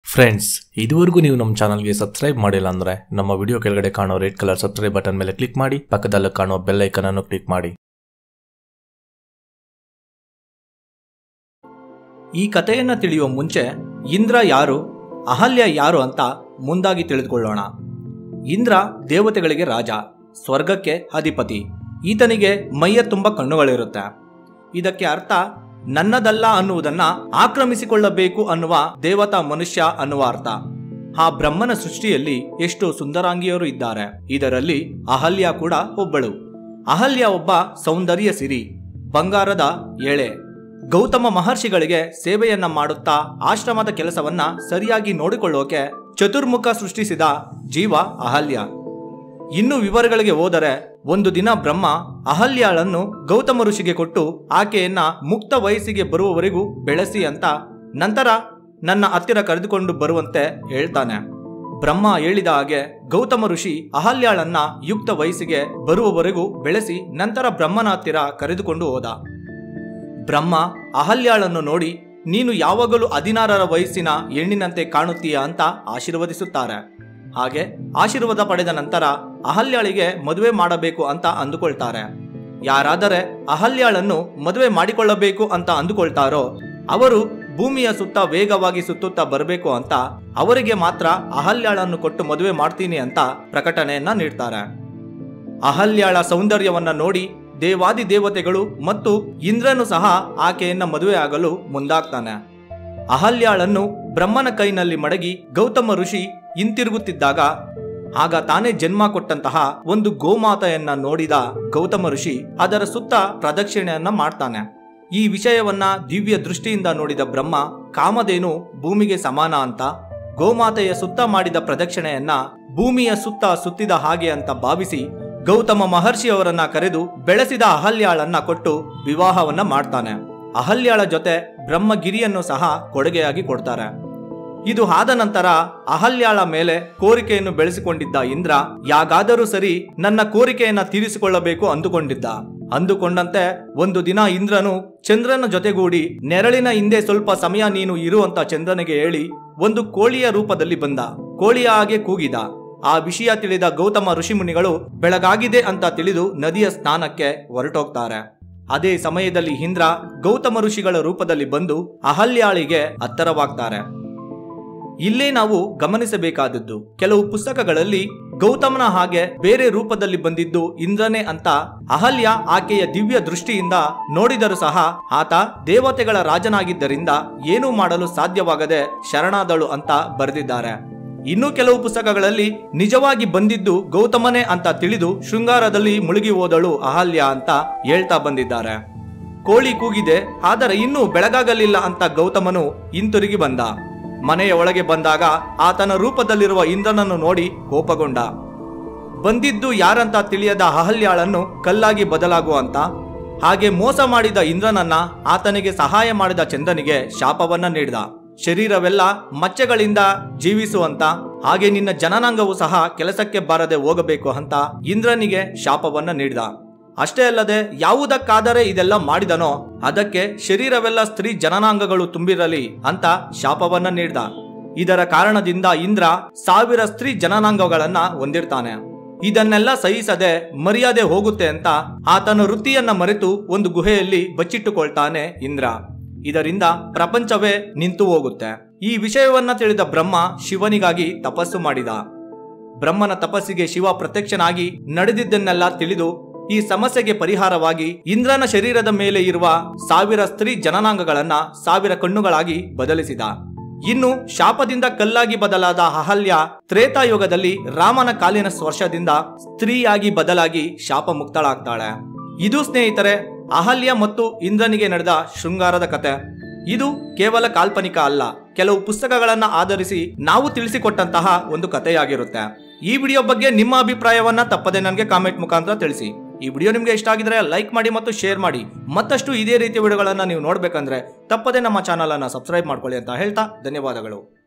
friends ಇದುವರೆಗೂ ನೀವು ನಮ್ಮ ಚಾನಲ್ಗೆ ಸಬ್ಸ್ಕ್ರೈಬ್ ಮಾಡಿಲ್ಲ ಅಂದ್ರೆ ನಮ್ಮ ವಿಡಿಯೋ ಕೆಳಗಡೆ ಕಾಣೋ ರೆಡ್ ಕಲರ್ ಸಬ್ಸ್ಕ್ರೈಬ್ ಬಟನ್ ಮೇಲೆ ಕ್ಲಿಕ್ ಮಾಡಿ ಪಕ್ಕದಲ್ಲಿ ಕಾಣೋ ಬೆಲ್ ಐಕನ್ ಅನ್ನು ಕ್ಲಿಕ್ ಮಾಡಿ ಈ ಕಥೆಯನ್ನ ತಿಳಿಯುವ ಮುಂಚೆ ಇಂದ್ರ ಯಾರು ಅಹಲ್ಯ ಯಾರು ಅಂತ ಮುಂದಾಗಿ ತಿಳಿದುಕೊಳ್ಳೋಣ ಇಂದ್ರ ದೇವತೆಗಳಿಗೆ ರಾಜ ಸ್ವರ್ಗಕ್ಕೆ ಅಧಿಪತಿ ಈತನಿಗೆ ಮೈಯ ತುಂಬ ಕಣ್ಣುಗಳಿರುತ್ತೆ ಇದಕ್ಕೆ ಅರ್ಥ ನನ್ನದಲ್ಲ ಅನ್ನುವುದನ್ನ ಆಕ್ರಮಿಸಿಕೊಳ್ಳಬೇಕು ಅನ್ನುವ ದೇವತಾ ಮನುಷ್ಯ ಅನ್ನುವ ಅರ್ಥ ಆ ಬ್ರಹ್ಮನ ಸೃಷ್ಟಿಯಲ್ಲಿ ಎಷ್ಟು ಸುಂದರಾಂಗಿಯರು ಇದ್ದಾರೆ ಇದರಲ್ಲಿ ಅಹಲ್ಯ ಕೂಡ ಒಬ್ಬಳು ಅಹಲ್ಯ ಒಬ್ಬ ಸೌಂದರ್ಯ ಸಿರಿ ಬಂಗಾರದ ಎಳೆ ಗೌತಮ ಮಹರ್ಷಿಗಳಿಗೆ ಸೇವೆಯನ್ನ ಮಾಡುತ್ತಾ ಆಶ್ರಮದ ಕೆಲಸವನ್ನ ಸರಿಯಾಗಿ ನೋಡಿಕೊಳ್ಳೋಕೆ ಚತುರ್ಮುಖ ಸೃಷ್ಟಿಸಿದ ಜೀವ ಅಹಲ್ಯ ಇನ್ನು ವಿವರಗಳಿಗೆ ಹೋದರೆ ಒಂದು ದಿನ ಬ್ರಹ್ಮ ಅಹಲ್ಯಾಳನ್ನು ಗೌತಮ ಋಷಿಗೆ ಕೊಟ್ಟು ಆಕೆಯನ್ನ ಮುಕ್ತ ವಯಸ್ಸಿಗೆ ಬರುವವರೆಗೂ ಬೆಳೆಸಿ ಅಂತ ನಂತರ ನನ್ನ ಹತ್ತಿರ ಕರೆದುಕೊಂಡು ಬರುವಂತೆ ಹೇಳ್ತಾನೆ ಬ್ರಹ್ಮ ಹೇಳಿದ ಹಾಗೆ ಗೌತಮ ಋಷಿ ಅಹಲ್ಯಾಳನ್ನ ಯುಕ್ತ ವಯಸ್ಸಿಗೆ ಬರುವವರೆಗೂ ಬೆಳೆಸಿ ನಂತರ ಬ್ರಹ್ಮನ ಹತ್ತಿರ ಕರೆದುಕೊಂಡು ಹೋದ ಬ್ರಹ್ಮ ಅಹಲ್ಯಾಳನ್ನು ನೋಡಿ ನೀನು ಯಾವಾಗಲೂ ಹದಿನಾರರ ವಯಸ್ಸಿನ ಹೆಣ್ಣಿನಂತೆ ಕಾಣುತ್ತೀಯ ಅಂತ ಆಶೀರ್ವದಿಸುತ್ತಾರೆ ಹಾಗೆ ಆಶೀರ್ವಾದ ಪಡೆದ ನಂತರ ಅಹಲ್ಯಾಳಿಗೆ ಮದುವೆ ಮಾಡಬೇಕು ಅಂತ ಅಂದುಕೊಳ್ತಾರೆ ಯಾರಾದರೆ ಅಹಲ್ಯಾಳನ್ನು ಮದುವೆ ಮಾಡಿಕೊಳ್ಳಬೇಕು ಅಂತ ಅಂದುಕೊಳ್ತಾರೋ ಅವರು ಭೂಮಿಯ ಸುತ್ತ ವೇಗವಾಗಿ ಸುತ್ತುತ್ತಾ ಬರಬೇಕು ಅಂತ ಅವರಿಗೆ ಮಾತ್ರ ಅಹಲ್ಯಾಳನ್ನು ಕೊಟ್ಟು ಮದುವೆ ಮಾಡ್ತೀನಿ ಅಂತ ಪ್ರಕಟಣೆಯನ್ನ ನೀಡ್ತಾರೆ ಅಹಲ್ಯಾಳ ಸೌಂದರ್ಯವನ್ನ ನೋಡಿ ದೇವಾದಿ ದೇವತೆಗಳು ಮತ್ತು ಇಂದ್ರನು ಸಹ ಆಕೆಯನ್ನ ಮದುವೆ ಆಗಲು ಮುಂದಾಗ್ತಾನೆ ಅಹಲ್ಯಾಳನ್ನು ಬ್ರಹ್ಮನ ಕೈನಲ್ಲಿ ಮಡಗಿ ಗೌತಮ ಋಷಿ ಹಿಂತಿರುಗುತ್ತಿದ್ದಾಗ ಆಗ ತಾನೇ ಜನ್ಮ ಕೊಟ್ಟಂತಹ ಒಂದು ಗೋಮಾತೆಯನ್ನ ನೋಡಿದ ಗೌತಮ ಋಷಿ ಅದರ ಸುತ್ತ ಪ್ರದಕ್ಷಿಣೆಯನ್ನ ಮಾಡ್ತಾನೆ ಈ ವಿಷಯವನ್ನ ದಿವ್ಯ ದೃಷ್ಟಿಯಿಂದ ನೋಡಿದ ಬ್ರಹ್ಮ ಕಾಮಧೇನು ಭೂಮಿಗೆ ಸಮಾನ ಅಂತ ಗೋಮಾತೆಯ ಸುತ್ತ ಮಾಡಿದ ಪ್ರದಕ್ಷಿಣೆಯನ್ನ ಭೂಮಿಯ ಸುತ್ತ ಸುತ್ತಿದ ಹಾಗೆ ಅಂತ ಭಾವಿಸಿ ಗೌತಮ ಮಹರ್ಷಿಯವರನ್ನ ಕರೆದು ಬೆಳೆಸಿದ ಅಹಲ್ಯಾಳನ್ನ ಕೊಟ್ಟು ವಿವಾಹವನ್ನ ಮಾಡ್ತಾನೆ ಅಹಲ್ಯಾಳ ಜೊತೆ ಬ್ರಹ್ಮಗಿರಿಯನ್ನು ಸಹ ಕೊಡುಗೆಯಾಗಿ ಕೊಡ್ತಾರೆ ಇದು ಆದ ನಂತರ ಅಹಲ್ಯಾಳ ಮೇಲೆ ಕೋರಿಕೆಯನ್ನು ಬೆಳೆಸಿಕೊಂಡಿದ್ದ ಇಂದ್ರ ಯಾಗಾದರೂ ಸರಿ ನನ್ನ ಕೋರಿಕೆಯನ್ನ ತೀರಿಸಿಕೊಳ್ಳಬೇಕು ಅಂದುಕೊಂಡಿದ್ದ ಅಂದುಕೊಂಡಂತೆ ಒಂದು ದಿನ ಇಂದ್ರನು ಚಂದ್ರನ ಜೊತೆಗೂಡಿ ನೆರಳಿನ ಹಿಂದೆ ಸ್ವಲ್ಪ ಸಮಯ ನೀನು ಇರು ಅಂತ ಚಂದ್ರನಿಗೆ ಹೇಳಿ ಒಂದು ಕೋಳಿಯ ರೂಪದಲ್ಲಿ ಬಂದ ಕೋಳಿಯ ಹಾಗೆ ಕೂಗಿದ ಆ ವಿಷಯ ತಿಳಿದ ಗೌತಮ ಋಷಿಮುನಿಗಳು ಬೆಳಗಾಗಿದೆ ಅಂತ ತಿಳಿದು ನದಿಯ ಸ್ನಾನಕ್ಕೆ ಹೊರಟೋಗ್ತಾರೆ ಅದೇ ಸಮಯದಲ್ಲಿ ಇಂದ್ರ ಗೌತಮ ಋಷಿಗಳ ರೂಪದಲ್ಲಿ ಬಂದು ಅಹಲ್ಯಾಳಿಗೆ ಹತ್ತರವಾಗ್ತಾರೆ ಇಲ್ಲೇ ನಾವು ಗಮನಿಸಬೇಕಾದದ್ದು ಕೆಲವು ಪುಸ್ತಕಗಳಲ್ಲಿ ಗೌತಮನ ಹಾಗೆ ಬೇರೆ ರೂಪದಲ್ಲಿ ಬಂದಿದ್ದು ಇಂದ್ರನೇ ಅಂತ ಅಹಲ್ಯ ಆಕೆಯ ದಿವ್ಯ ದೃಷ್ಟಿಯಿಂದ ನೋಡಿದರೂ ಸಹ ಆತ ದೇವತೆಗಳ ರಾಜನಾಗಿದ್ದರಿಂದ ಏನೂ ಮಾಡಲು ಸಾಧ್ಯವಾಗದೆ ಶರಣಾದಳು ಅಂತ ಬರೆದಿದ್ದಾರೆ ಇನ್ನು ಕೆಲವು ಪುಸ್ತಕಗಳಲ್ಲಿ ನಿಜವಾಗಿ ಬಂದಿದ್ದು ಗೌತಮನೇ ಅಂತ ತಿಳಿದು ಶೃಂಗಾರದಲ್ಲಿ ಮುಳುಗಿ ಹೋದಳು ಅಹಲ್ಯ ಅಂತ ಹೇಳ್ತಾ ಬಂದಿದ್ದಾರೆ ಕೋಳಿ ಕೂಗಿದೆ ಆದರೆ ಇನ್ನೂ ಬೆಳಗಾಗಲಿಲ್ಲ ಅಂತ ಗೌತಮನು ಹಿಂತಿರುಗಿ ಬಂದ ಮನೆಯ ಒಳಗೆ ಬಂದಾಗ ಆತನ ರೂಪದಲ್ಲಿರುವ ಇಂದ್ರನನ್ನು ನೋಡಿ ಕೋಪಗೊಂಡ ಬಂದಿದ್ದು ಯಾರಂತ ತಿಳಿಯದ ಅಹಲ್ಯಾಳನ್ನು ಕಲ್ಲಾಗಿ ಬದಲಾಗುವಂತ ಹಾಗೆ ಮೋಸ ಮಾಡಿದ ಇಂದ್ರನನ್ನ ಆತನಿಗೆ ಸಹಾಯ ಮಾಡಿದ ಚಂದನಿಗೆ ಶಾಪವನ್ನ ನೀಡಿದ ಶರೀರವೆಲ್ಲ ಮಚ್ಚೆಗಳಿಂದ ಜೀವಿಸುವಂತ ಹಾಗೆ ನಿನ್ನ ಜನನಾಂಗವು ಸಹ ಕೆಲಸಕ್ಕೆ ಬಾರದೆ ಹೋಗಬೇಕು ಅಂತ ಇಂದ್ರನಿಗೆ ಶಾಪವನ್ನ ನೀಡಿದ ಅಷ್ಟೇ ಅಲ್ಲದೆ ಯಾವುದಕ್ಕಾದರೆ ಇದೆಲ್ಲ ಮಾಡಿದನೋ ಅದಕ್ಕೆ ಶರೀರವೆಲ್ಲ ಸ್ತ್ರೀ ಜನನಾಂಗಗಳು ತುಂಬಿರಲಿ ಅಂತ ಶಾಪವನ್ನ ನೀಡಿದ ಇದರ ಕಾರಣದಿಂದ ಇಂದ್ರ ಸಾವಿರ ಸ್ತ್ರೀ ಜನನಾಂಗಗಳನ್ನ ಹೊಂದಿರ್ತಾನೆ ಇದನ್ನೆಲ್ಲ ಸಹಿಸದೆ ಮರ್ಯಾದೆ ಹೋಗುತ್ತೆ ಅಂತ ಆತನ ವೃತ್ತಿಯನ್ನ ಮರೆತು ಒಂದು ಗುಹೆಯಲ್ಲಿ ಬಚ್ಚಿಟ್ಟುಕೊಳ್ತಾನೆ ಇಂದ್ರ ಇದರಿಂದ ಪ್ರಪಂಚವೇ ನಿಂತು ಹೋಗುತ್ತೆ ಈ ವಿಷಯವನ್ನ ತಿಳಿದ ಬ್ರಹ್ಮ ಶಿವನಿಗಾಗಿ ತಪಸ್ಸು ಮಾಡಿದ ಬ್ರಹ್ಮನ ತಪಸ್ಸಿಗೆ ಶಿವ ಪ್ರತ್ಯಕ್ಷನಾಗಿ ನಡೆದಿದ್ದನ್ನೆಲ್ಲ ತಿಳಿದು ಈ ಸಮಸ್ಯೆಗೆ ಪರಿಹಾರವಾಗಿ ಇಂದ್ರನ ಶರೀರದ ಮೇಲೆ ಇರುವ ಸಾವಿರ ಸ್ತ್ರೀ ಜನನಾಂಗಗಳನ್ನ ಸಾವಿರ ಕಣ್ಣುಗಳಾಗಿ ಬದಲಿಸಿದ ಇನ್ನು ಶಾಪದಿಂದ ಕಲ್ಲಾಗಿ ಬದಲಾದ ಅಹಲ್ಯ ತ್ರೇತಾಯುಗದಲ್ಲಿ ರಾಮನ ಕಾಲಿನ ಸ್ಪರ್ಶದಿಂದ ಸ್ತ್ರೀಯಾಗಿ ಬದಲಾಗಿ ಶಾಪ ಮುಕ್ತಳಾಗ್ತಾಳೆ ಇದು ಸ್ನೇಹಿತರೆ ಅಹಲ್ಯ ಮತ್ತು ಇಂದ್ರನಿಗೆ ನಡೆದ ಶೃಂಗಾರದ ಕತೆ ಇದು ಕೇವಲ ಕಾಲ್ಪನಿಕ ಅಲ್ಲ ಕೆಲವು ಪುಸ್ತಕಗಳನ್ನ ಆಧರಿಸಿ ನಾವು ತಿಳಿಸಿಕೊಟ್ಟಂತಹ ಒಂದು ಕಥೆಯಾಗಿರುತ್ತೆ ಈ ವಿಡಿಯೋ ಬಗ್ಗೆ ನಿಮ್ಮ ಅಭಿಪ್ರಾಯವನ್ನ ತಪ್ಪದೆ ನನಗೆ ಕಾಮೆಂಟ್ ಮುಖಾಂತರ ತಿಳಿಸಿ ಈ ವಿಡಿಯೋ ನಿಮಗೆ ಇಷ್ಟ ಆಗಿದ್ರೆ ಲೈಕ್ ಮಾಡಿ ಮತ್ತು ಶೇರ್ ಮಾಡಿ ಮತ್ತಷ್ಟು ಇದೇ ರೀತಿಯ ವಿಡಿಯೋಗಳನ್ನ ನೀವು ನೋಡ್ಬೇಕಂದ್ರೆ ತಪ್ಪದೆ ನಮ್ಮ ಚಾನಲ್ ಅನ್ನ ಸಬ್ಸ್ಕ್ರೈಬ್ ಮಾಡ್ಕೊಳ್ಳಿ ಅಂತ ಹೇಳ್ತಾ ಧನ್ಯವಾದಗಳು